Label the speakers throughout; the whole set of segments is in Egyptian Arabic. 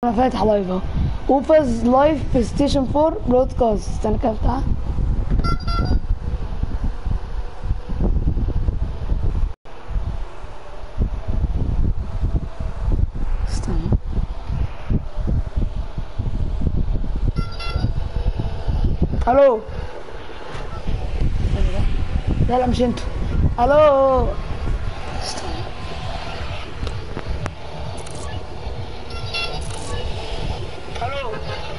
Speaker 1: انا فاتح لايف اهو اوفاز لايف في ستيشن 4 برودكاست استنى كده افتحها استنى الو لا لا مش انتوا الو استنى الو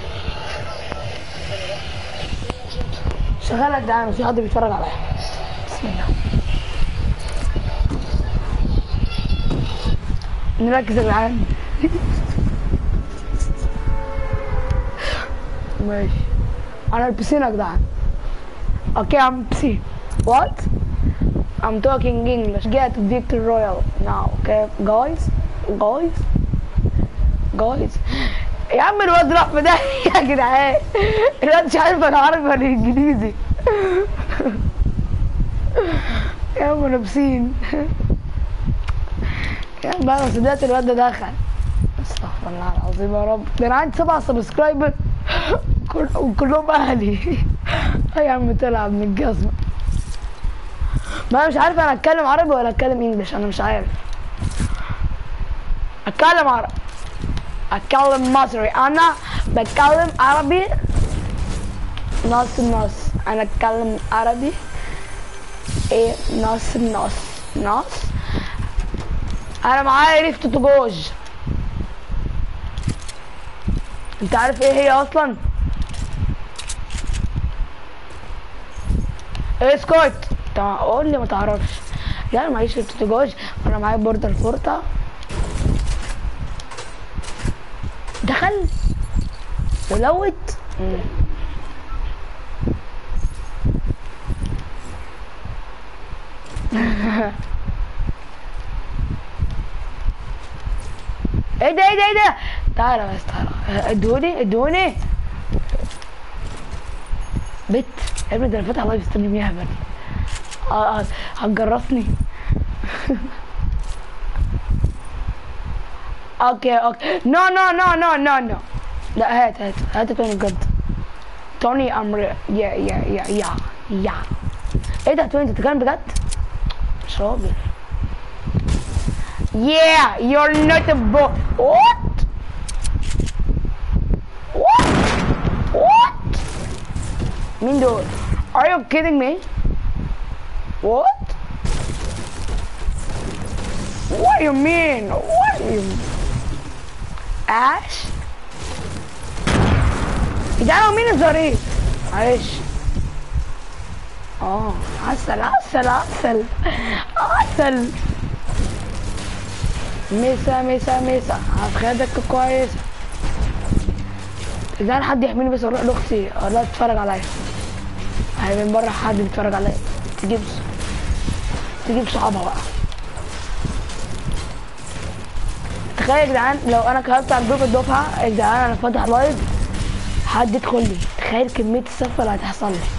Speaker 1: شغال يا جدعان وفي حد بيتفرج عليا بسم الله نركز يا جدعان ماشي انا البسين يا جدعان اوكي I'm بسين what I'm talking English get Victor Royal now okay guys guys guys يا عم الواد راح في ده يا جدعان الواد مش عارف انا عربي ولا انجليزي يا عم انا بسين يا عم انا صدقت الواد ده دخل استغفر الله العظيم يا رب ده انا عندي سبعة سبسكرايبر كل- وكلهم اهلي اه يا عم تلعب من الجزمة ما انا مش عارف انا اتكلم عربي ولا اتكلم انجلش انا مش عارف اتكلم عربي اتكلم مصري انا بتكلم عربي نص نص انا اتكلم عربي ايه نص نص نص انا معايا ريفت توجوج انت عارف ايه هي اصلا اسكت طب قول لي ما تعرفش لا انا معيش ريفت توجوج وانا معايا بوردر فورتا دخل ولوت مم. ايه ده ايه ده ايه ده تعالى بس تعالى ادوني ادوني بت يا ابني ده انا فاتح لايف ستريم يا هبل اه اه هتجرسني اوكي اوكي نو نو نو نو نو نو لا هات هات هات توني بجد توني امر يا يا يا يا يا ايه ده توني انت بتتكلم بجد مش راجل Yeah, you're not a boy. What? What? What? مين دول? Are you kidding me? What? What do you mean? What do you mean? Ash? ده انا مين الظريف؟ معلش اه عسل عسل عسل عسل ميسا ميسا ميسا هفخدك كويس اذا حد يحميني بس اروح لاختي اقول لها تتفرج عليا هي من بره حد بيتفرج عليا تجيب تجيب صحابها بقى تخيل يا جدعان لو انا كتبت على جروب الدفعه يا جدعان انا فاتح لايف حد يدخل لي تخيل كميه السفه اللي هتحصل لي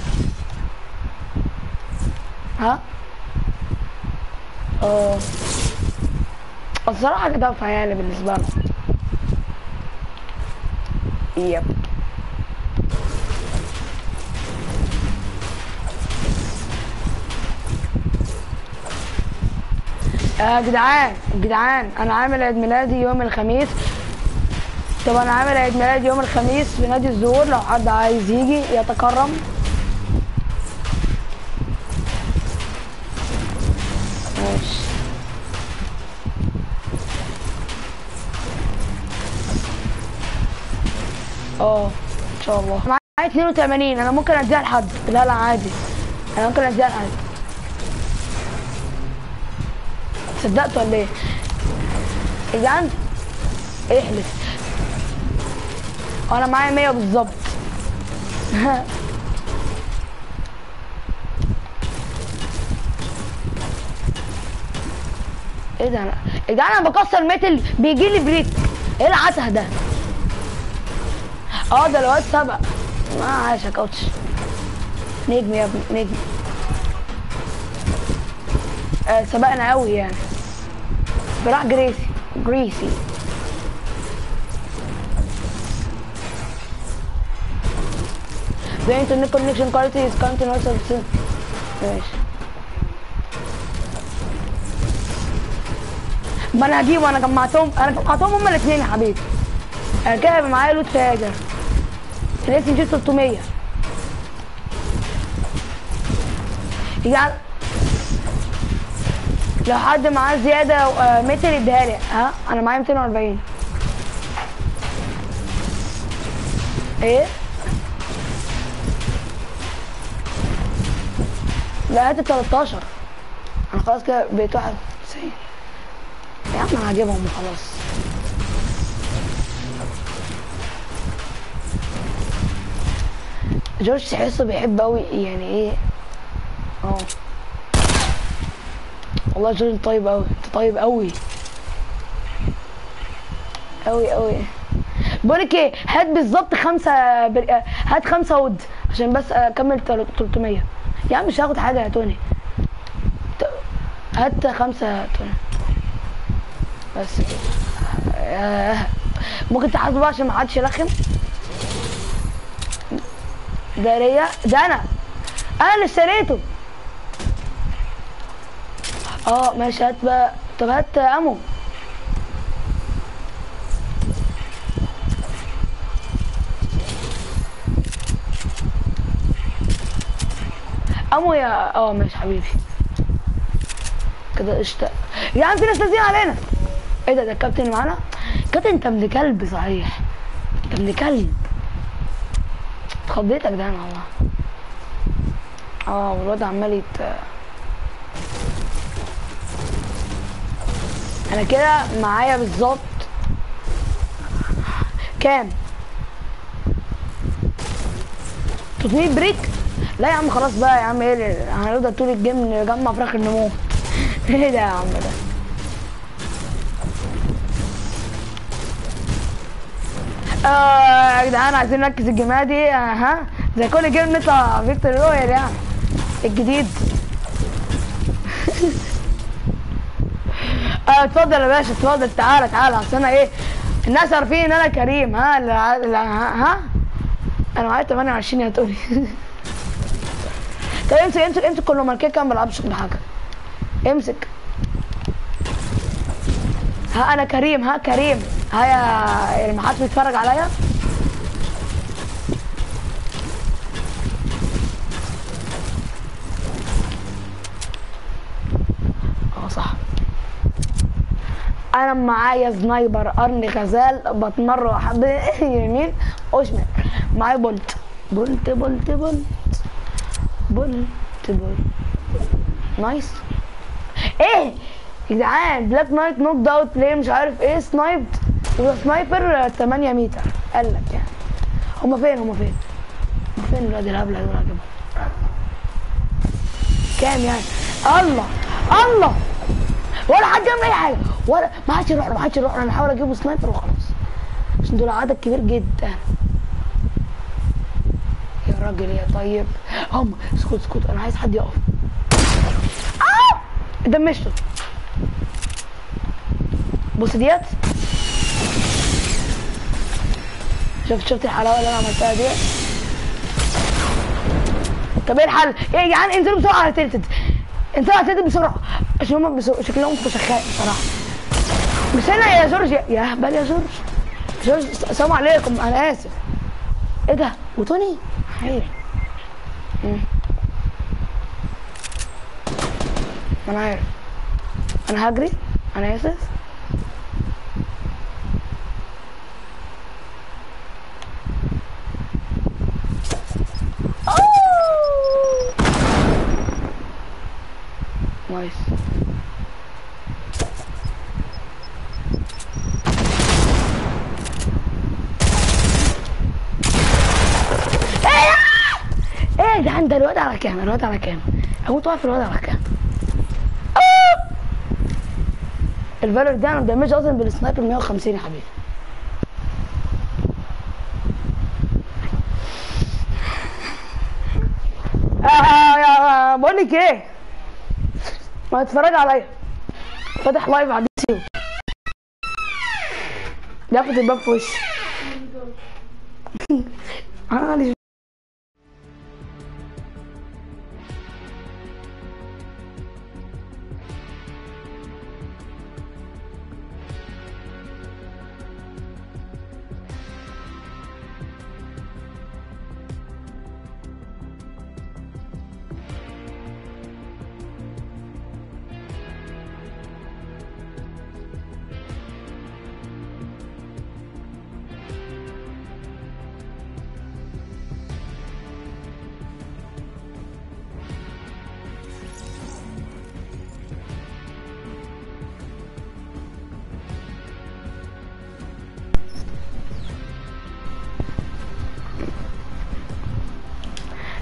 Speaker 1: ها اه الصراحة كده يعني بالنسبة له يب يا جدعان جدعان انا عامل عيد ميلادي يوم الخميس طب انا عامل عيد ميلادي يوم الخميس في نادي الزهور لو حد عايز يجي يتكرم ماشي اه ان شاء الله معايا 82 انا ممكن اديها لحد لا لا عادي انا ممكن اديها لحد صدقت ولا ايه؟ يا جدعان احلف انا معايا 100 بالظبط ايه ده انا يا جدعان انا بكسر ميتل بيجي لي بريك ايه العته ده؟ اه ده الواد سبق ما عاش يا كوتش نجم يا ابني نجم آه سبقنا قوي يعني براح جريسي جريسي The internet connection quality is currently not sufficient. ماشي ما انا هجيبه انا جمعتهم انا جمعتهم هما الاثنين يا حبيبي انا كده هيبقى معايا لوت فاجر الاس ام جي 300 يعني لو حد معاه زياده آه، متر يديها لي ها انا معايا 240 ايه لا هات ال 13 انا خلاص كده بقيت 91 يا عم انا هجيبهم وخلاص جورج تحسه بيحب قوي يعني ايه اه والله جورج طيب قوي انت طيب قوي قوي قوي بقولك ايه هات بالظبط خمسة بر... آه، هات خمسة ود عشان بس اكمل تل- 300 يا عم مش هاخد حاجة يا توني ت- هات خمسة توني بس كده. آه، ممكن تحاسبه عشان ما حدش يرخم ده ليا ده انا انا اللي اشتريته اه ماشي هات بقى طب هات امو امو يا اه ماشي حبيبي كده قشطة يا عم في ناس نازلين علينا ايه ده ده الكابتن اللي معانا كابتن انت ابن كلب صحيح انت ابن كلب اتخضيت يا جدعان والله اه والواد عمال يت انا كده معايا بالظبط كام 300 بريك لا يا عم خلاص بقى يا عم ايه اللي- هنفضل طول الجيم نجمع فراخ النمو ايه ده يا عم ده آه يا جدعان عايزين نركز الجيمات دي آه، ها زي كل جيم نطلع فيكتور رويال يعني الجديد اه اتفضل يا باشا اتفضل تعالى تعالى اصل انا ايه الناس عارفين ان انا كريم ها اللي ع- اللي ها, ها؟ انا معايا 28 يا توني طب امسك امسك امسك كل ما كده كده ما بلعبش بحاجه امسك ها انا كريم ها كريم ها يا اللي ما حدش بيتفرج عليا اه صح انا معايا سنايبر قرن غزال بتمر حد يمين وشمال معايا بولت بولت بولت بولت بولت بولت نايس ايه يا جدعان بلاك نايت نوك اوت ليه مش عارف ايه سنايبد وده سنايبر 8 متر قال لك يعني هما فين هما فين هما فين الولاد الهبله دول هجيبهم كام يعني الله الله ولا حد يعمل اي حاجه ولا ما حدش يروح له ما حدش يروح له انا هحاول اجيبه سنايبر وخلاص عشان دول عدد كبير جدا يا راجل يا طيب هم اسكت اسكت انا عايز حد يقف آه! دمشته بص ديت شفت شفت الحلاوه اللي انا عملتها ديت طب ايه الحل؟ ايه يا جدعان انزلوا بسرعه على تلتد انزلوا على تلتد بسرعه عشان هم بسرعة. شكلهم فشخاء بصراحه مش هنا يا جورج يا- يا هبل يا جورج جورج السلام عليكم انا اسف ايه ده وتوني خير مم. انا عارف انا هجري انا اسف أوه. نايس ايه ايه يا جدعان ده الواد على كام الواد على كام هموت واقف الواد على كام آه! الفالور ده انا بدمج اصلا بالسنايبر 150 يا حبيبي آه يا بقول لك ايه ما تتفرج عليا فاتح لايف على اليوتيوب لفت الباب في وشي انا ماليش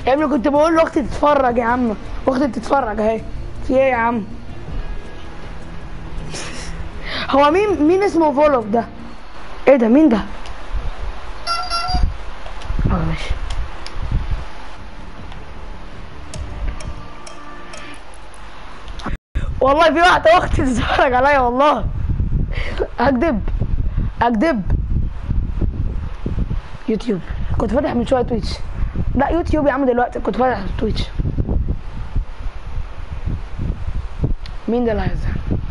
Speaker 1: يا ابني كنت بقول لاختي تتفرج يا عم اختي تتفرج اهي في ايه يا عم هو مين مين اسمه فولوف ده ايه ده مين ده اه ماشي والله في واحدة اختي تتفرج عليا والله اكدب اكدب يوتيوب كنت فاتح من شويه تويتش لا يوتيوب يا عم دلوقتي كنت فاتح تويتش مين ده اللي هيزعل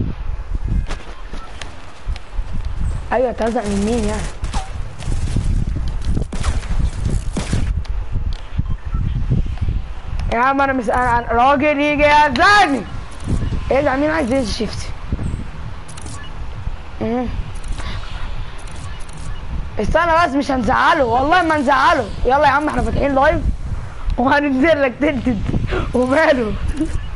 Speaker 1: ايوه تهزق من مين يعني يا عم انا مسأل عن راجل يجي يهزقني ايه ده مين عايز ينزل شيفتي مم. استنى بس مش هنزعله والله ما نزعله يلا يا عم احنا فاتحين لايف وهننزل لك تلتد وماله